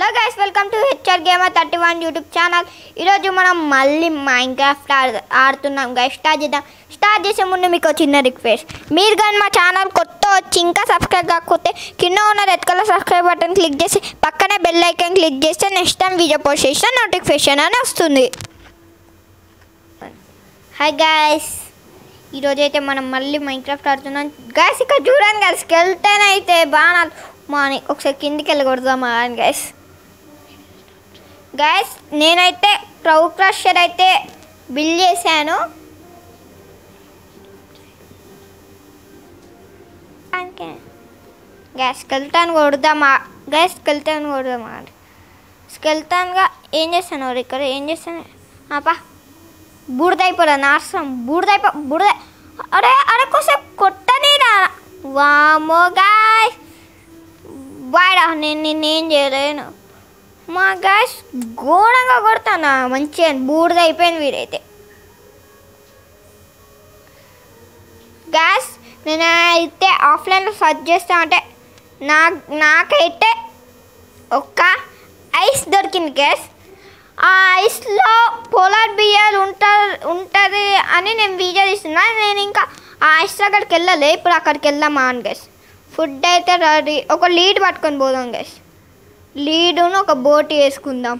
Guys welcome to HR gamer thirty one YouTube channel ఈరోజు మనం మళ్ళీ మైండ్ క్రాఫ్ట్ ఆడుతున్నాం గైస్ స్టార్ట్ చేద్దాం స్టార్ట్ చేసే ముందు మీకు ఒక చిన్న రిక్వెస్ట్ మీరు కానీ మా ఛానల్ కొత్త వచ్చి ఇంకా సబ్స్క్రైబ్ కాకపోతే కింద ఉన్న red colour subscribe button click చేసి పక్కనే బెల్ ఐకాన్ క్లిక్ చేస్తే నెక్స్ట్ టైం వీడియో పోస్ట్ చేసిన నోటిఫికేషన్ అని వస్తుంది హాయ్ గాయస్ ఈరోజు అయితే మనం మళ్ళీ మైండ్ క్రాఫ్ట్ ఆడుతున్నాం గాయస్ ఇక్కడ చూడండి గాయస్ స్కెల్టన్ అయితే బాగా మాని ఒకసారి కిందికి వెళ్ళి కొడదామా అని గాయస్ గాయస్ నేనైతే క్రౌ క్రషర్ అయితే బిల్ చేశాను గ్యాస్ స్కెల్టాన్ కొడదామా గ్యాస్ స్కెల్టాన్ కొడదామా స్కెల్టాన్గా ఏం చేస్తాను వాడు ఇక్కడ ఏం చేస్తాను ఆపా బూడిదైపోరా నాశనం బూడిదైపో బూడిద అరే అరే కొంచెం కొట్టనిరా వామో గాయ్ వాడా నేను నిన్నేం చేయలేను మా గాయస్ ఘోరంగా కొడతానా మంచిగా బూడిదైపోయింది వీడైతే గ్యాస్ నేను అయితే ఆఫ్లైన్లో సర్చ్ చేస్తా అంటే నా నాకైతే ఒక్క ఐస్ దొరికింది గ్యాస్ ఆ ఐస్లో పోలార్ బియర్ ఉంటా ఉంటుంది అని నేను వీడియో తీస్తున్నా నేను ఇంకా ఆ ఐస్ దగ్గరికి వెళ్ళలే ఇప్పుడు అక్కడికి వెళ్దామా అని గైస్ ఫుడ్ అయితే రెడీ ఒక లీడ్ పట్టుకొని పోదాం గైస్ లీడును ఒక బోట్ వేసుకుందాం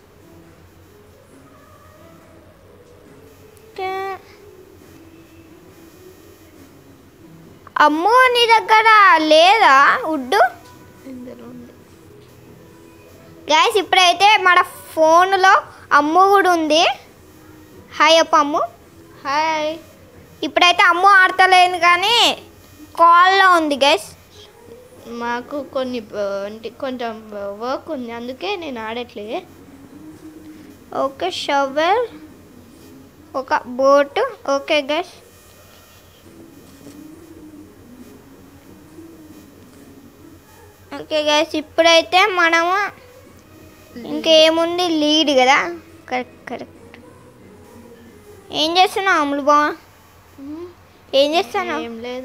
అమ్మో నీ దగ్గర లేదా వుడ్ ఇందులో ఉంది గ్యాస్ ఇప్పుడైతే మన ఫోన్లో అమ్ము కూడా ఉంది హాయ్ అప్ప అమ్ము హాయ్ ఇప్పుడైతే అమ్ము ఆడతలేదు కానీ కాల్లో ఉంది గైస్ మాకు కొన్ని ఆ, అంటే కొంచెం వర్క్ ఉంది అందుకే నేను ఆడట్లే ఓకే షవర్ ఒక boat okay guys okay guys ఇప్పుడైతే మనము ఇంకేముంది లీడ్ కదా కరెక్ట్ కరెక్ట్ ఏం చేస్తున్నావు అమ్ములు బా ఏం చేస్తాను ఏం లేదు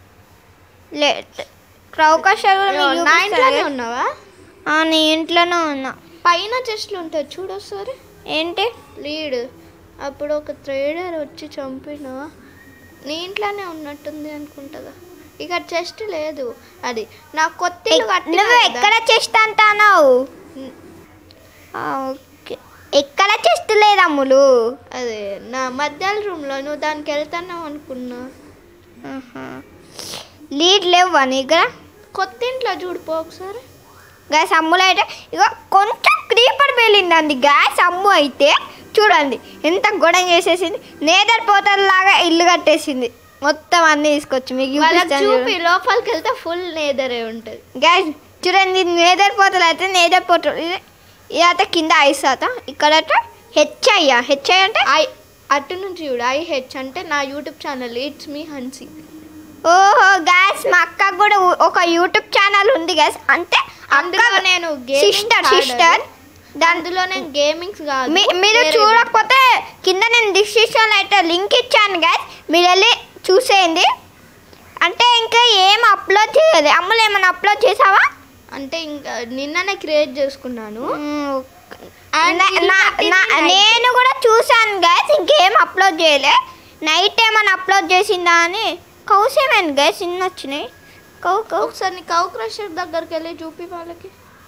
లే క్రౌకాషర్ కూడా అయ్యో, మీకు నా చూపిస్తాను ఇంట్లోనే guys. ఉన్నావా ఆ, నీ ఇంట్లోనే ఉన్నా పైన చెస్ట్లు ఉంటాయి చూడు ఒకసారి ఏంటి లీడ్ అప్పుడు ఒక ట్రేడర్ వచ్చి చంపిన నీ ఇంట్లోనే ఉన్నట్టుంది అనుకుంటుందా ఇక చెస్ట్ లేదు అది నా కొత్త ఇల్లు కట్టినా నువ్వు కదా. ఎక్కడ చెస్ట్ అంటున్నావు ఉమ్, ఆ, ఓకే ఎక్కడ చెస్ట్ లేదు అమ్ములు అదే నా మధ్యాహ్న రూమ్లో నువ్వు దానికి వెళ్తున్నావు అనుకున్నా ఆహా. లీడ్ లేవా నీ దగ్గర కొత్త ఇంట్లో చూడిపో ఒకసారి గ్యాస్ అమ్ములు అయితే ఇక కొంచెం క్రీపర్ పేలిందండి గ్యాస్ అమ్ము అయితే చూడండి ఎంత గొడవ చేసేసింది నేదర్ పోతల లాగా ఇల్లు కట్టేసింది మొత్తం అన్ని తీసుకొచ్చి మీకు వాళ్ళకి చూపిస్తాను చూపి చూడండి. లోపలికి వెళ్తే ఫుల్ నేదరే ఉంటుంది గ్యాస్ చూడండి ఇది నేదర్ పోతలు అయితే నేదర్ పోతలు ఇది ఇదైతే కింద ఐస్ అత ఇక్కడ హెచ్ఐ హెచ్ఐ అంటే ఐ అటు నుంచి చూడు ఐ హెచ్ అంటే నా యూట్యూబ్ ఛానల్ ఇట్స్ మీ హన్సీ ఓహో గ్యాస్ మా అక్క కూడా ఉ- ఒక యూట్యూబ్ ఛానల్ ఉంది గ్యాస్ అంటే అందులో నేను సిస్టర్ సిస్టర్ అందులో నేను గేమింగ్స్ కాదు మీరు వేరే చూడకపోతే కింద నేను డిస్క్రిప్షన్లో అయితే లింక్ ఇచ్చాను గ్యాస్ మీరు వెళ్ళి చూసేయండి అంటే ఇంకా ఏం అప్లోడ్ చేయలేదు అమ్ములు ఏమైనా అప్లోడ్ చేసావా అంటే ఇంకా నిన్ననే క్రియేట్ చేసుకున్నాను And And ఇల్లు నా- కట్టింది నా- night. నేను కూడా చూసాను గ్యాస్ ఇంకేం అప్లోడ్ చేయలే నైట్ ఏమైనా అప్లోడ్ చేసిందా అని కౌస్ ఏమైంది గ్యాస్ ఇన్ని వచ్చినాయి కౌ కౌ ఒకసారి నీ కౌ క్రషర్ దగ్గరికి వెళ్ళి చూపి వాళ్ళకి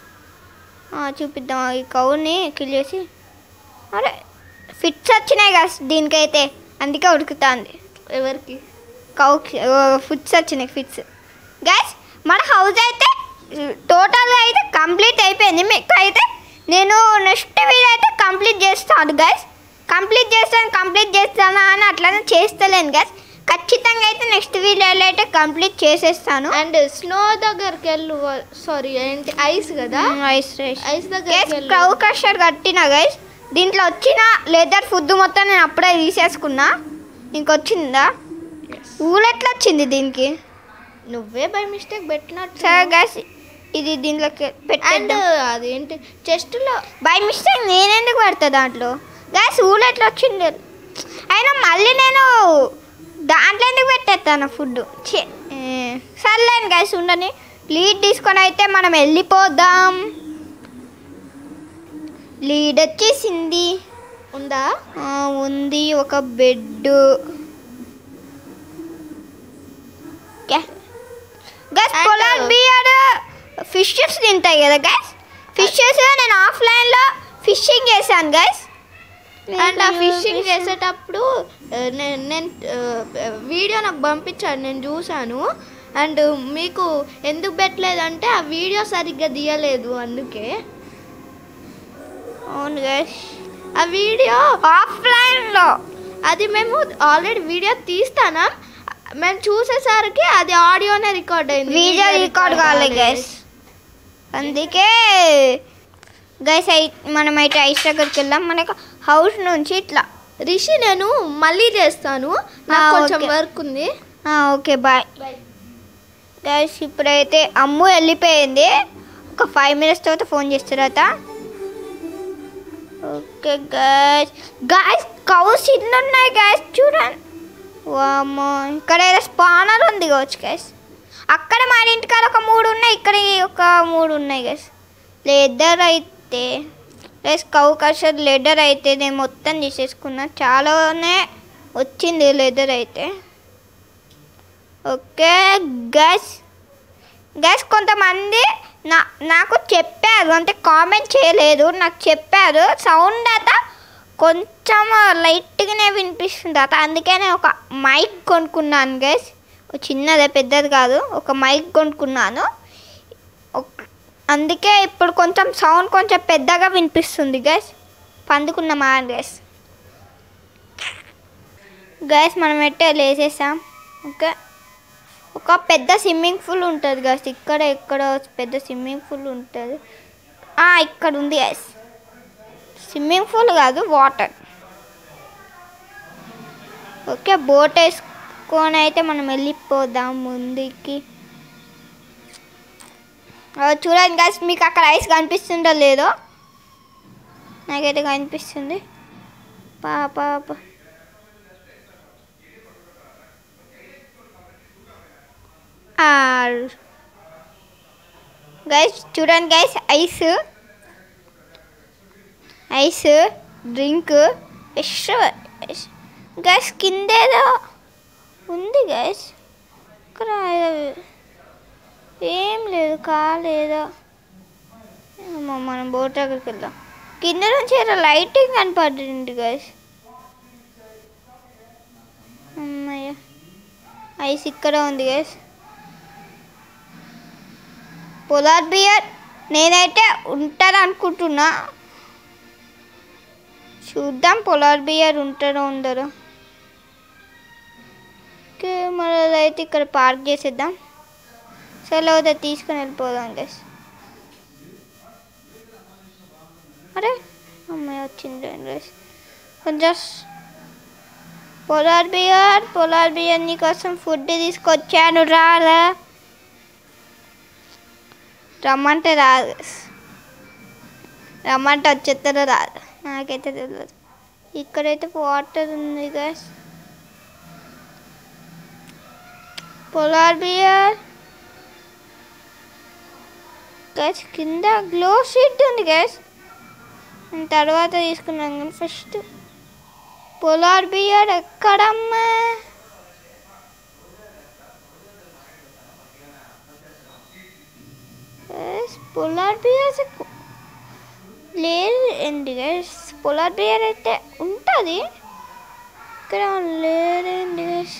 ఆ, చూపిద్దాం ఈ కౌని కిల్ చేసి అరే ఫిట్స్ వచ్చినాయి కదా దీనికైతే అందుకే ఉడుకుతుంది ఎవరికి కౌ ఫుట్స్ వచ్చినాయి ఫిట్స్ గ్యాస్ మన హౌస్ అయితే టోటల్గా అయితే కంప్లీట్ అయిపోయింది మీకు అయితే నేను నెక్స్ట్ వీడియో అయితే కంప్లీట్ చేస్తాను గ్యాస్ కంప్లీట్ చేస్తాను కంప్లీట్ చేస్తాను అని అట్లనే చేస్తలేను గ్యాస్ ఖచ్చితంగా అయితే నెక్స్ట్ వీడియోలో అయితే కంప్లీట్ చేసేస్తాను అండ్ స్నో దగ్గరికి వెళ్ళు సారీ ఏంటి ఐస్ కదా ఐస్ రేస్ ఐస్ దగ్గరికి గైస్ వెళ్ళు క్రౌ క్రషర్ కట్టిన గైస్ దీంట్లో వచ్చిన లెదర్ ఫుడ్ మొత్తం నేను అప్పుడే తీసేసుకున్నా ఇంకొచ్చిందా ఊలు ఎట్లా వచ్చింది దీనికి నువ్వే బై మిస్టేక్ పెట్టినట్టు సరే గైస్ ఇది దీంట్లోకి అండ్ పెట్టేద్దాం అదేంటి చెస్ట్లో బై మిస్టేక్ నేనెందుకు పెడతా దాంట్లో గైస్ ఊలు ఎట్లా వచ్చింది అయినా మళ్ళీ నేను దాంట్లో ఎందుకు పెట్టేస్తాను ఫుడ్ సర్లేను గైస్ ఉండని లీడ్ తీసుకొని అయితే మనం వెళ్ళిపోదాం లీడ్ వచ్చేసింది ఉందా ఆ, ఉంది ఒక bed guys And- polar bear fishes తింటాయి కదా గైస్ ఫిషెస్ నేను ఆఫ్లైన్లో ఫిషింగ్ చేశాను గైస్ అండ్ ఆ ఫిషింగ్ చేసేటప్పుడు ఆ, నేను నేను వీడియో నాకు పంపించాను నేను చూశాను అండ్ మీకు ఎందుకు పెట్టలేదంటే ఆ వీడియో సరిగ్గా తీయలేదు అందుకే అవును గైస్ ఆ వీడియో ఆఫ్లైన్లో అది మేము ఆల్రెడీ వీడియో తీస్తానా మేము చూసేసరికి అది ఆడియోనే రికార్డ్ అయింది వీడియో రికార్డ్ కావాలి గైస్ అందుకే గైస్ అయి మనమైతే ఐస్ దగ్గరికి వెళ్దాం మనకు హౌస్ నుంచి ఇట్లా రిషి నేను మళ్ళీ చేస్తాను నాకు ఆ, కొంచెం ఓకే. వర్క్ ఉంది ఓకే బాయ్ గైస్ ఇప్పుడైతే అమ్ము వెళ్ళిపోయింది ఒక ఫైవ్ మినిట్స్ తర్వాత ఫోన్ చేస్తారట ఓకే గైస్ గైస్ కౌస్ ఇన్ని ఉన్నాయి గైస్ చూడండి వామ్మో ఇక్కడ ఏదో స్పానర్ ఉంది కావచ్చు గైస్ అక్కడ మన ఇంటికాడ ఒక మూడు ఉన్నాయి ఇక్కడ ఒక మూడు ఉన్నాయి గైస్ లెదర్ అయితే గైస్ కౌకషన్ లెదర్ అయితే నేను మొత్తం తీసేసుకున్నా చాలానే వచ్చింది లెదర్ అయితే ఓకే గైస్ గైస్ కొంతమంది నా నాకు చెప్పారు అంటే కామెంట్ చేయలేదు నాకు చెప్పారు సౌండ్ అత కొంచెం లైట్గానే వినిపిస్తుంది అత అందుకే నేను ఒక మైక్ కొనుక్కున్నాను గైస్ చిన్నదే పెద్దది కాదు ఒక మైక్ కొనుక్కున్నాను ఒక- అందుకే ఇప్పుడు కొంచెం సౌండ్ కొంచెం పెద్దగా వినిపిస్తుంది గైస్ పందుకున్నామా గైస్ గైస్ మనం ఎట్టే లేసేసాం ఓకే ఒక పెద్ద స్విమ్మింగ్ పూల్ ఉంటుంది గైస్ ఇక్కడ ఎక్కడ పెద్ద స్విమ్మింగ్ పూల్ ఉంటుంది ఆ, ఇక్కడ ఉంది గైస్ స్విమ్మింగ్ పూల్ కాదు వాటర్ ఓకే బోట్ వేసుకొని అయితే మనం వెళ్ళిపోదాం ముందుకి ఆ, చూడండి గైస్ మీకు అక్కడ ఐస్ కనిపిస్తుందో లేదో నాకైతే కనిపిస్తుంది పా పా పా గైస్ చూడండి guys ice ice drink fish guys కిందేదో ఉంది గైస్ ఇక్కడ ఏదో- ఏం లేదు కాలేదో ఏమో మనం బోట్ దగ్గరికి వెళ్దాం కింద నుంచి ఏదో లైటింగ్ కనపడింది గైస్ అమ్మయ్య ఐస్ ఇక్కడ ఉంది గైస్ పొలార్ బియర్ నేనైతే ఉంటుంది అనుకుంటున్నా చూద్దాం పొలార్ బియర్ ఉంటారో ఉండరో ఓకే మరి అయితే ఇక్కడ పార్క్ చేసేద్దాం సరే అవుతా తీసుకొని వెళ్ళిపోదాం గైస్ అరే అమ్మాయి వచ్చింది గైస్ కొంచెం పొలార్ బియర్ పొలార్ బియర్ నీకోసం ఫుడ్ తీసుకొచ్చాను రారా రమ్మంటే రాదు రమ్మంటే వచ్చేస్తారో రాదు నాకైతే తెలియదు ఇక్కడైతే వాటర్ ఉంది గైస్ పొలార్ బియర్ గైస్ కింద గ్లో షీట్ ఉంది గైస్ తర్వాత తీసుకున్నాం కానీ ఫస్ట్ పొలార్ బియర్ ఎక్కడమ్మా గైస్ పొలార్ బియర్ లేదు ఏంటి గైస్ పొలార్ బియర్ అయితే ఉంటుంది ఇక్కడ లేదండి guys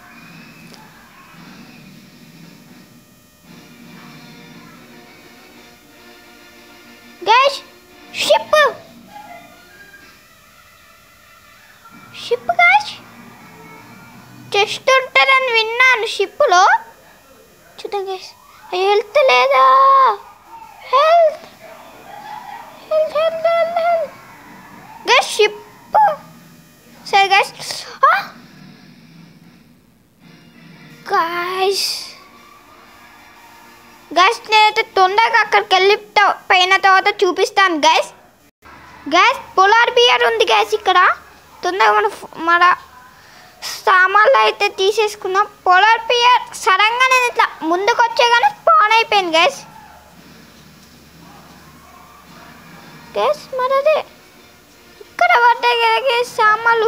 guys ship ship guys chest ఉంటుందని విన్నాను షిప్లో చూద్దాం గైస్ హెల్త్ లేదా health health health health health guys ship సరే గైస్ గైస్ గైస్ నేనైతే తొందరగా అక్కడికి వెళ్ళి త- పోయిన తర్వాత చూపిస్తాను గైస్ గైస్ పొలార్ బియర్ ఉంది గైస్ ఇక్కడ తొందరగా మన ఫ్- మన సామాన్లు అయితే తీసేసుకున్నాం పొలార్ బియర్ సడన్గా నేను ఇట్లా ముందుకు వచ్చే కానీ స్పాన్ అయిపోయింది గైస్ గైస్ మరి అదే ఇక్కడ పడ్డాయి కదా గైస్ సామాన్లు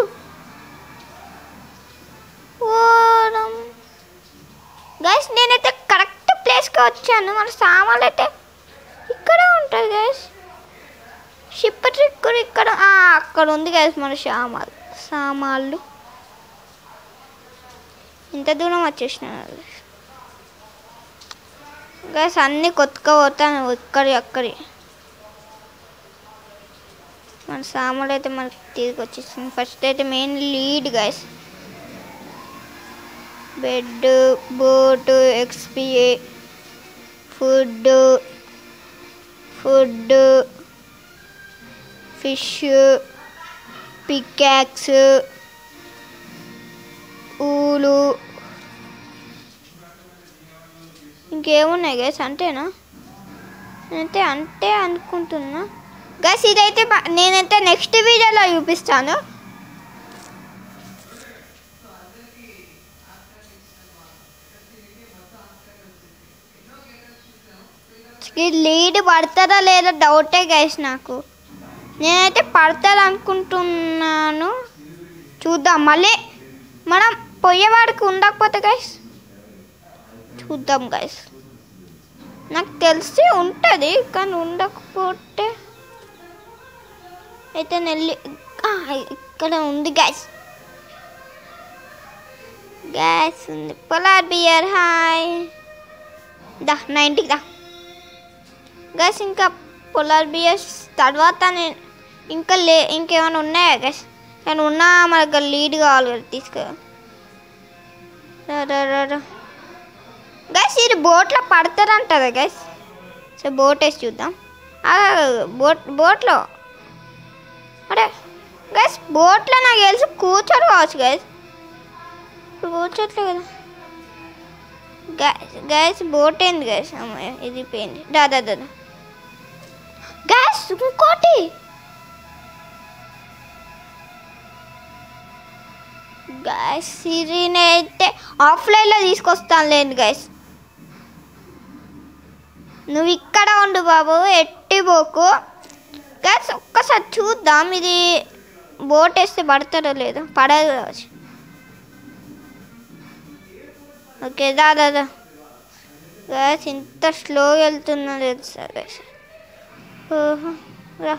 ఓరం గైస్ నేనైతే కరెక్ట్ ప్లేస్కి వచ్చాను మన సామాన్లు అయితే ఇక్కడే ఉంటాయి గైస్ షిప్ ట్రిక్ కూడా ఇక్కడ ఆ, అక్కడ ఉంది గైస్ మన సామాన్లు సామాన్లు ఇంత దూరం వచ్చేసిన గైస్ అన్నీ కొత్తగా పోతాను ఇక్కడి అక్కడి మన సామాన్లు అయితే మనకి తిరిగి వచ్చేసింది ఫస్ట్ అయితే main lead guys bed boat ఎక్స్పిఏ food food fish pickaxe wool ఇంకేమున్నాయి గైస్ అంతేనా నేనైతే అంతే అనుకుంటున్నా గైస్ ఇదైతే బ- నేనైతే నెక్స్ట్ వీడియోలో చూపిస్తాను ఈ లీడ్ పడతారా లేదా డౌటే గైస్ నాకు నేనైతే పడతారు అనుకుంటున్నాను చూద్దాం మళ్ళీ మనం పోయేవాడికి ఉండకపోతే గైస్ చూద్దాం గైస్ నాకు తెలిసి ఉంటుంది కానీ ఉండకపోతే అయితే నెల్లి ఆ, ఇక్కడ ఉంది గ్యాస్ గ్యాస్ ఉంది పొలార్ బియర్ హాయ్ దా నైంటీకి దా గ్యాస్ ఇంకా పొలార్ బియర్స్ తర్వాత నేను ఇంకా లే ఇంకేమైనా ఉన్నాయా గ్యాస్ నేను ఉన్నా మనకు లీడ్ కావాలి కదా తీసుకో రా రా రా రా గైస్ ఇది బోట్లో పడతారంటారా గైస్ సో బోట్ వేసి చూద్దాం ఆ, బోట్ బోట్లో అరే గైస్ బోట్లో నాకు తెలిసి కూర్చోరు కావచ్చు గైస్ ఇప్పుడు కూర్చోట్లే కదా గ్యాస్ గ్యాస్ బోట్ ఏంది గ్యాస్ అమ్మాయి ఇది పోయింది దా దా దా దా. గ్యాస్ ఇంకోటి గ్యాస్ సిరీని అయితే ఆఫ్లైన్లో తీసుకొస్తాను లేండి గ్యాస్ నువ్వు ఇక్కడ ఉండు బాబు ఎట్టి పోకు గ్యాస్ ఒక్కసారి చూద్దాం ఇది బోట్ వేస్తే పడతారో లేదో పడదు కావచ్చు ఓకే దా దా దా గ్యాస్ ఇంత స్లోగా వెళ్తున్నా తెలుసా గ్యాస్ ఓహో రా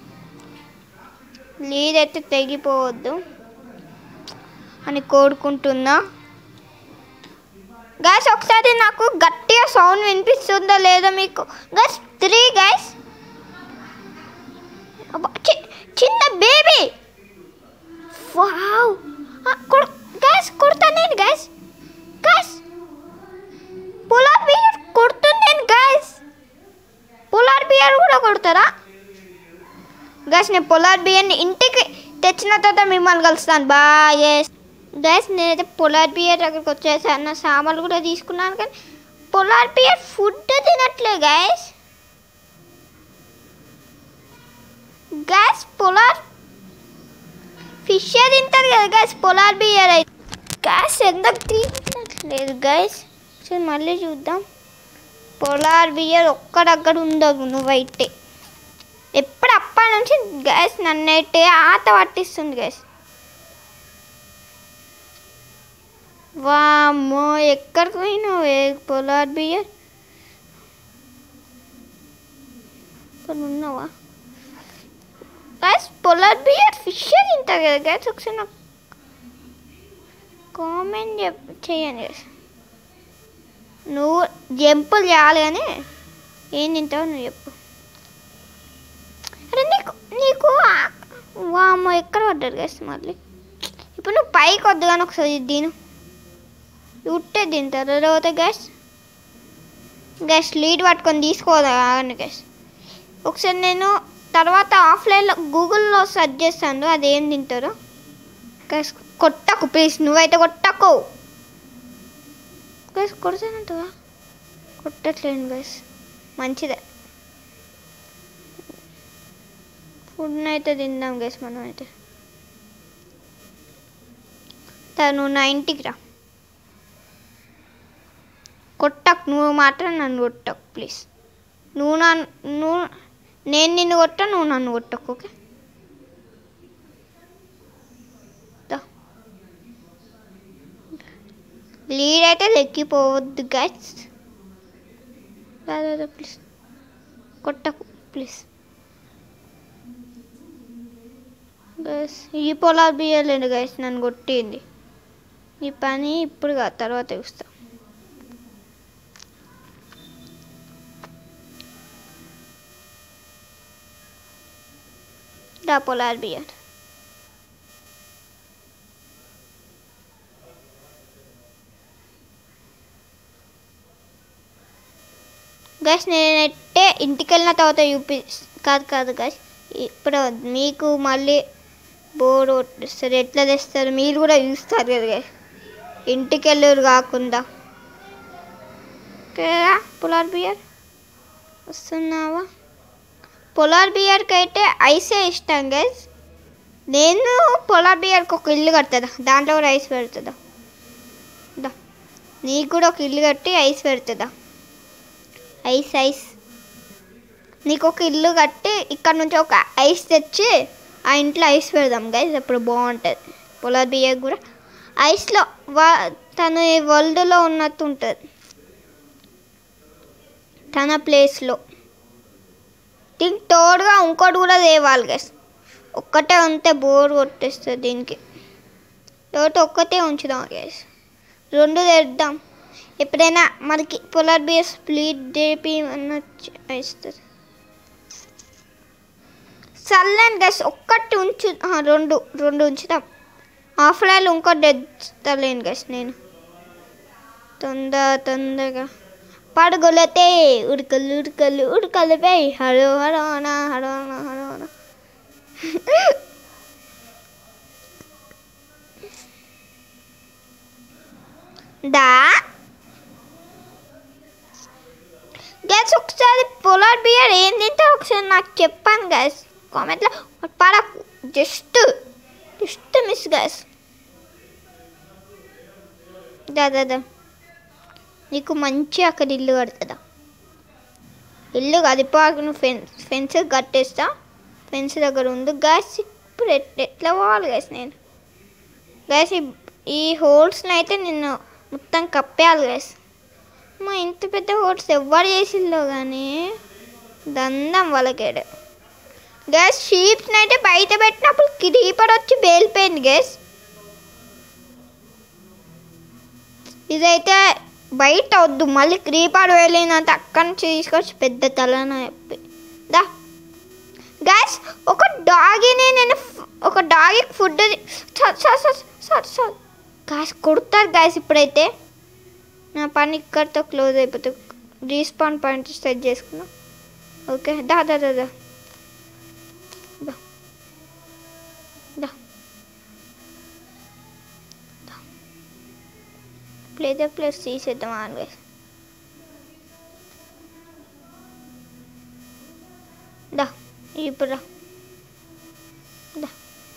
లీడ్ అయితే తెగిపోవద్దు అని కోరుకుంటున్నా గ్యాస్ ఒకసారి నాకు గట్టిగా సౌండ్ వినిపిస్తుందో లేదో మీకు గ్యాస్ త్రీ గ్యాస్ చిన్న బేబీ వావ్ గ్యాస్ కొడతా నేను గ్యాస్ గ్యాస్ పోలార్ బియర్ కొడుతుంది నేను గ్యాస్ పోలార్ బియర్ కూడా కొడతారా గ్యాస్ నేను పొలార్ బియర్ని ఇంటికి తెచ్చిన తర్వాత మిమ్మల్ని కలుస్తాను బాయ్ గ్యాస్ నేనైతే పొలార్ బియర్ దగ్గరికి వచ్చేసాను నా సామాన్లు కూడా తీసుకున్నాను కానీ పొలార్ బియర్ ఫుడ్ తినట్లే గ్యాస్ గ్యాస్ పొలార్ ఫిష్ తింటారు కదా గ్యాస్ పొలార్ బియర్ అయితే గ్యాస్ ఎందుకు తినట్లేదు గ్యాస్ సరే మళ్ళీ చూద్దాం పొలార్ బియర్ ఒక్క దగ్గర ఉండదు నువ్వైతే ఎప్పుడు అప్పటి నుంచి గ్యాస్ నన్నైతే ఆత పట్టిస్తుంది గ్యాస్ వామ్మో ఎక్కడికి పోయినావు ఏ పొలార్ బియర్ ఇక్కడ ఉన్నావా గ్యాస్ పొలార్ బియర్ ఫిష్ తింటారు కదా గ్యాస్ ఒకసారి నాకు కామెంట్ చెప్ చేయండి గ్యాస్ నువ్వు జంపులు చేయాలి కానీ ఏం తింటావు నువ్వు చెప్పు అరే నీకు నీకు ఆ- వామ్మో ఎక్కడ పడ్డారు గ్యాస్ మళ్ళీ ఇప్పుడు నువ్వు పైకి వద్దు కానీ ఒకసారి ఇది తిను ఉట్టే తింటారు తర్వాత గ్యాస్ గ్యాస్ లీడ్ పట్టుకొని తీసుకోవాలి గ్యాస్ ఒకసారి నేను తర్వాత ఆఫ్లైన్లో గూగుల్లో సెర్చ్ చేస్తాను అది ఏం తింటారో గ్యాస్ కొట్టకు ప్లీజ్ నువ్వైతే కొట్టకు గ్యాస్ కొడతానంటవా కొట్టట్లేను గ్యాస్ మంచిదే ఫుడ్ అయితే తిందాం గేస్ మనం అయితే తను నా ఇంటికి రా కొట్టకు నువ్వు మాత్రం నన్ను కొట్టకు ప్లీజ్ నువ్వు నా నువ్వు నేను నిన్ను కొట్టా నువ్వు నన్ను కొట్టకు ఓకే దా. లీడ్ అయితే లెక్కిపోవద్దు గైస్ ప్లీజ్ కొట్టకు ప్లీజ్ గైస్ ఈ పొలాలు బియ్యలేండి గైస్ నన్ను కొట్టింది ఈ పని ఇప్పుడు కాదు తర్వాత చూస్తా దా పొలాలు బియ్యారు గైస్ నేనైతే ఇంటికి వెళ్ళిన తర్వాత చూపి కాదు కాదు గైస్ ఇప్పుడు మీకు మళ్ళీ బోర్ కొట్టేస్తారు ఎట్లా తెస్తారు మీరు కూడా చూస్తారు కదా గైస్ ఇంటికి వెళ్ళారు కాకుండా ఓకేరా పొలార్ బియర్ వస్తున్నావా పొలార్ బియర్కి అయితే ఐసే ఇష్టం గైస్ నేను పొలార్ బియర్కి ఒక ఇల్లు కడుతుందా దాంట్లో కూడా ఐస్ పెడుతుందా దా నీకు కూడా ఒక ఇల్లు కట్టి ఐస్ పెడుతుందా ఐస్ ఐస్ నీకు ఒక ఇల్లు కట్టి ఇక్కడ నుంచి ఒక ఐస్ తెచ్చి ఆ ఇంట్లో ఐస్ పెడదాం గైస్ అప్పుడు బాగుంటుంది పొలార్ బియ్యం కూడా ఐస్లో వా తను ఈ వరల్డ్లో ఉన్నట్టు ఉంటుంది తన ప్లేస్లో దీనికి తోడుగా ఇంకోటి కూడా తేవాలి గైస్ ఒక్కటే ఉంటే బోర్ కొట్టేస్తుంది దీనికి కాబట్టి ఒక్కటే ఉంచుదాం గైస్ రెండు తెద్దాం ఎప్పుడైనా మనకి పొలార్ బియర్ స్ప్లిట్ చేపి ఇస్తుంది సర్లేండి గైస్ ఒక్కటి ఉంచు ఆ, రెండు రెండు ఉంచుదాం ఆఫ్లైన్లో ఇంకోటి తెస్తలేను గైస్ నేను తొందర తొందరగా పడుగొలతే ఉడకలు ఉడకలు ఉడకలుపై హరో హరోనా హరోనా హరోనా దా గ్యాస్ ఒకసారి పొలార్ బియర్ ఏం తింటే ఒకసారి నాకు చెప్పాను గ్యాస్ కామెంట్లో పడకు జస్ట్ జస్ట్ మిస్ గ్యాస్ దా దా దా నీకు మంచి అక్కడ ఇల్లు కడుతుందా ఇల్లు కదిపాక నువ్వు ఫెన్స్ ఫెన్స్ కట్టేస్తా ఫెన్స్ దగ్గర ఉంది గ్యాస్ ఇప్పుడు ఎట్- ఎట్లా పోవాలి గ్యాస్ నేను గ్యాస్ ఈ హోల్స్ని అయితే నిన్ను మొత్తం కప్పేయాలి గ్యాస్ మా ఇంత పెద్ద హోల్స్ ఎవరు చేసిందో కానీ దండం వాళ్ళకేడు గ్యాస్ షీప్స్ని అయితే బయట పెట్టినప్పుడు క్రీపర్ వచ్చి వేలిపోయింది గ్యాస్ ఇదైతే బయట వద్దు మళ్ళీ క్రీపర్ వెళ్ళినంత అక్కడి నుంచి తీసుకొచ్చి పెద్ద తలన చెప్పి దా గ్యాస్ ఒక డాగిని నేను ఫ్- ఒక doggy food sir sir sir sir sir guys కొడతారు గ్యాస్ ఇప్పుడైతే నా పని ఇక్కడితో క్లోజ్ అయిపోతుంది రీస్పాన్ పాయింట్ సెట్ చేసుకున్నా ఓకే దా దా దా దా దా దా ప్లేస్ ప్లేస్ తీసేద్దాం ఆన్వేస్ దా ఇప్పుడు రా దా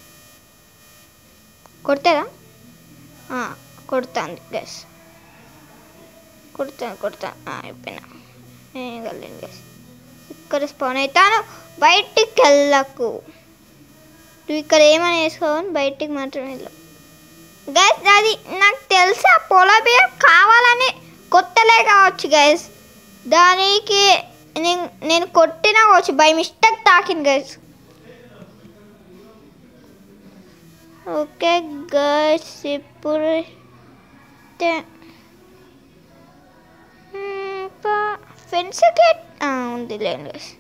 కొడతారా కొడుతుంది గ్యాస్ కొడతాను కొడతాను అయిపోయినా ఏం కలేదు గ్యాస్ ఇక్కడ స్పాన్ అవుతాను బయటికి వెళ్ళకు నువ్వు ఇక్కడ ఏమని వేసుకోవని బయటికి మాత్రమే వెళ్ళవు గైస్ అది నాకు తెలిసి ఆ పొలం బియ్యం కావాలని కొత్తలే కావచ్చు గైస్ దానికి నేను నేను కొట్టినా కావచ్చు బై మిస్టేక్ తాకింది గైస్ ఓకే గైస్ ఇప్పుడు అయితే, మ్మ్, ఇంకా ఫెన్స్ గేట్ ఉంది లేండి గైస్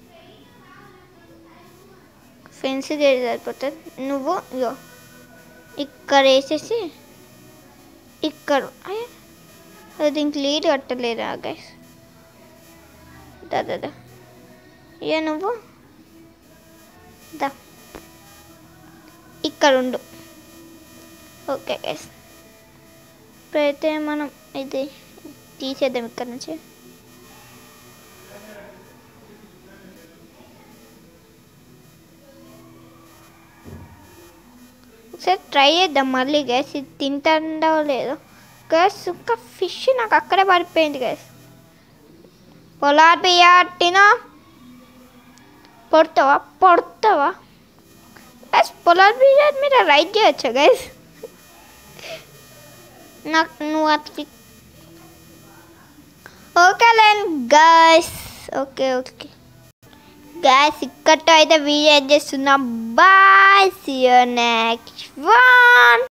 ఫెన్స్ గేట్ సరిపోతుంది నువ్వు ఇగో ఇక్కడ వేసేసి ఇక్కడ అయ్య, అది దీనికి లీడ్ కట్టలేదా గైస్ దా దా దా ఏ నువ్వు దా ఇక్కడ ఉండు ఓకే గైస్ ఇప్పుడైతే మనం ఇది తీసేద్దాం ఇక్కడ నుంచి ఒకసారి ట్రై చేద్దాం మళ్ళీ గ్యాస్ ఇది తింటుందో లేదో గ్యాస్ ఇంకా ఫిష్ నాకు అక్కడే పడిపోయింది గ్యాస్ పొలార్ బియ్యా తినో పడతావా పడతావా గైస్ పొలార్ బీజాజ్ మీద రైట్ చేయొచ్చా గైస్ నాకు నువ్వు అట్లా ఓకే లేన్ గైస్ ఓకే ఓకే గైస్ ఇక్కడతో అయితే వీడియో చేస్తున్నా bye see you next one